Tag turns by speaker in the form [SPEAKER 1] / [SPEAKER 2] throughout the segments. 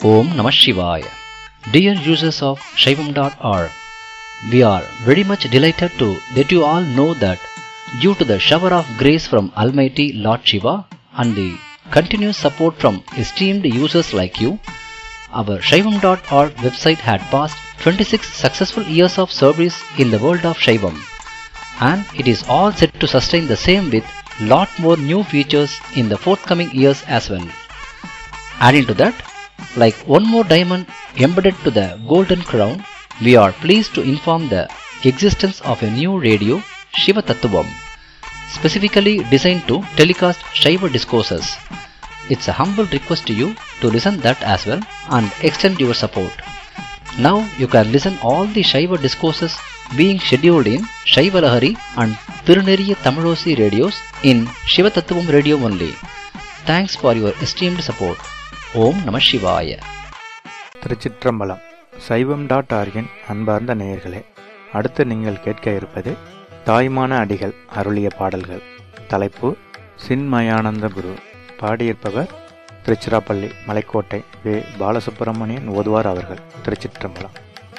[SPEAKER 1] Om Namah Shivaya. Dear users of Shaivam.org, we are very much delighted to let you all know that due to the shower of grace from Almighty Lord Shiva and the continuous support from esteemed users like you, our Shaivam.org website had passed 26 successful years of service in the world of Shaivam and it is all set to sustain the same with lot more new features in the forthcoming years as well. Adding to that, like one more diamond embedded to the golden crown, we are pleased to inform the existence of a new radio, Shiva Tattvam, specifically designed to telecast Shiva discourses. It's a humble request to you to listen that as well and extend your support. Now you can listen all the Shiva discourses being scheduled in Shiva Lahari and Tiruneriya Tamilosi radios in Shiva Tattvam radio only. Thanks for your esteemed support. ஓம் நம சிவாய
[SPEAKER 2] திருச்சிற்றம்பலம் சைவம் dot ஆர்கின் அன்பார்ந்த நேயர்களே அடுத்து நீங்கள் கேட்க இருப்பது தாய்மான அடிகள் அருளிய பாடல்கள் தலைப்பு சின்மயானந்த குரு பாடியிருப்பவர் திருச்சிராப்பள்ளி மலைக்கோட்டை வே பாலசுப்பிரமணியன் ஓதுவார் அவர்கள் திருச்சிற்றம்பலம்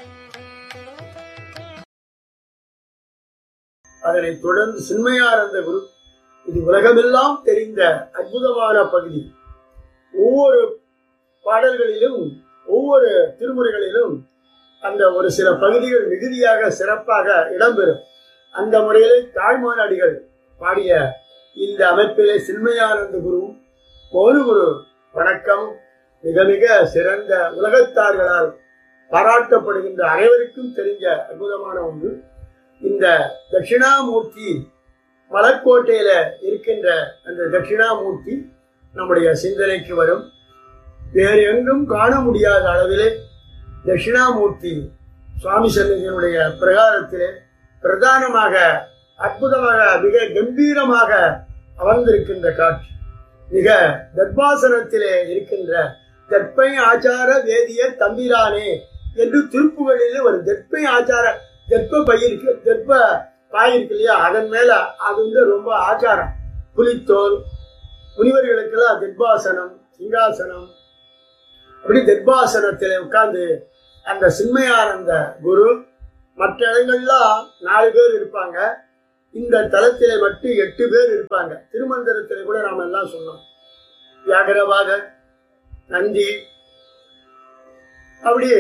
[SPEAKER 3] அதனைத் தொடர்ந்து சின்மயானந்த குரு இது உலகமெல்லாம் தெரிந்த அற்புதமான பகுதி ஒவ்வொரு பாடல்களிலும் ஒவ்வொரு திருமுறைகளிலும் அந்த ஒரு சில பகுதிகள் மிகுதியாக சிறப்பாக இடம்பெறும் அந்த முறையிலே தாய்மானாடிகள் பாடிய இந்த அமைப்பிலே சின்மயானந்த குரு ஒரு குரு வணக்கம் மிக மிக சிறந்த உலகத்தார்களால் பாராட்டப்படுகின்ற அனைவருக்கும் தெரிஞ்ச அற்புதமான ஒன்று இந்த தட்சிணாமூர்த்தி மலக்கோட்டையில இருக்கின்ற அந்த தட்சிணாமூர்த்தி நம்முடைய சிந்தனைக்கு வரும் வேறு எங்கும் காண முடியாத அளவிலே தட்சிணாமூர்த்தி சுவாமி சன்னதியினுடைய பிரகாரத்திலே பிரதானமாக அற்புதமாக மிக கம்பீரமாக அமர்ந்திருக்கின்ற காட்சி மிக தர்பாசனத்திலே இருக்கின்ற தற்பை ஆச்சார வேதியர் தம்பிரானே என்று திருப்புகளில் ஒரு தற்பை ஆச்சார தெப்ப பயிருக்கு தெப்ப காய் இருக்கு இல்லையா அதன் மேல அது வந்து ரொம்ப ஆச்சாரம் புலித்தோல் முனிவர்களுக்கெல்லாம் தெற்பாசனம் சிங்காசனம் அப்படி தெற்பாசனத்தில் உட்கார்ந்து அந்த சின்மயானந்த குரு மற்ற இடங்கள்லாம் நாலு பேர் இருப்பாங்க இந்த தலத்திலே மட்டும் எட்டு பேர் இருப்பாங்க திருமந்திரத்திலே கூட நாம எல்லாம் சொன்னோம் வியாகரவாதர் நந்தி அப்படியே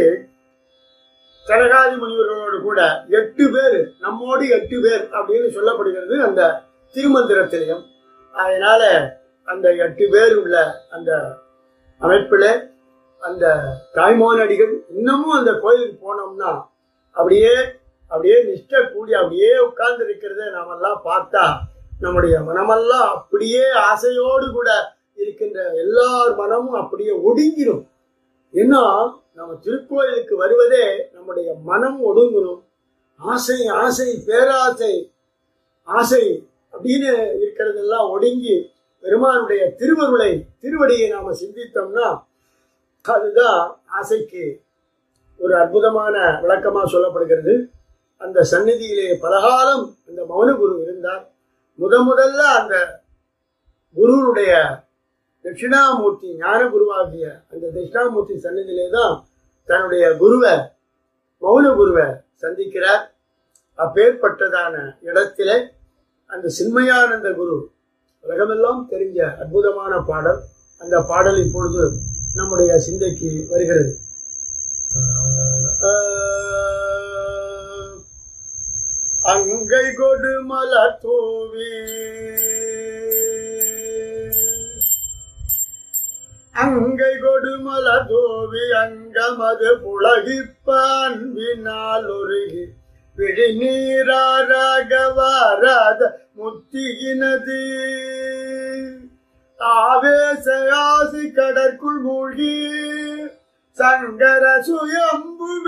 [SPEAKER 3] கனகாதி முனிவர்களோடு கூட எட்டு பேர் நம்மோடு எட்டு பேர் அப்படின்னு சொல்லப்படுகிறது அந்த திருமந்திரத்திலையும் அதனால அந்த எட்டு பேர் உள்ள அந்த அமைப்பில் அந்த தாய்மோனடிகள் இன்னமும் அந்த கோயிலுக்கு போனோம்னா அப்படியே அப்படியே நிஷ்ட கூடி அப்படியே உட்கார்ந்து இருக்கிறத நாமெல்லாம் பார்த்தா நம்முடைய மனமெல்லாம் அப்படியே ஆசையோடு கூட இருக்கின்ற எல்லார் மனமும் அப்படியே ஒடுங்கிடும் ஏன்னா நம்ம திருக்கோயிலுக்கு வருவதே நம்முடைய மனம் ஒடுங்கணும் ஆசை ஆசை பேராசை ஆசை அப்படின்னு இருக்கிறதெல்லாம் ஒடுங்கி பெருமானுடைய திருவருளை திருவடியை நாம சிந்தித்தோம்னா அதுதான் ஆசைக்கு ஒரு அற்புதமான விளக்கமா சொல்லப்படுகிறது அந்த சந்நிதியிலே பலகாலம் அந்த மௌன குரு இருந்தார் முத முதல்ல அந்த குருனுடைய தட்சிணாமூர்த்தி ஞான குருவாகிய அந்த தட்சிணாமூர்த்தி சன்னதியிலே தான் தன்னுடைய குருவை மௌன குருவை சந்திக்கிறார் அப்பேற்பட்டதான இடத்திலே அந்த சின்மயானந்த குரு உலகமெல்லாம் தெரிஞ்ச அற்புதமான பாடல் அந்த பாடல் இப்பொழுது நம்முடைய சிந்தைக்கு வருகிறது அங்கை கொடு மலர் தூவி அங்கை கொடுமல தோவி அங்கமது புலகிப்பான் வினால் ஒருகி விழி நீராக வாராத முத்தியினது ஆவேச ஆசி கடற்குள் மூழ்கி சங்கர சுயம்பு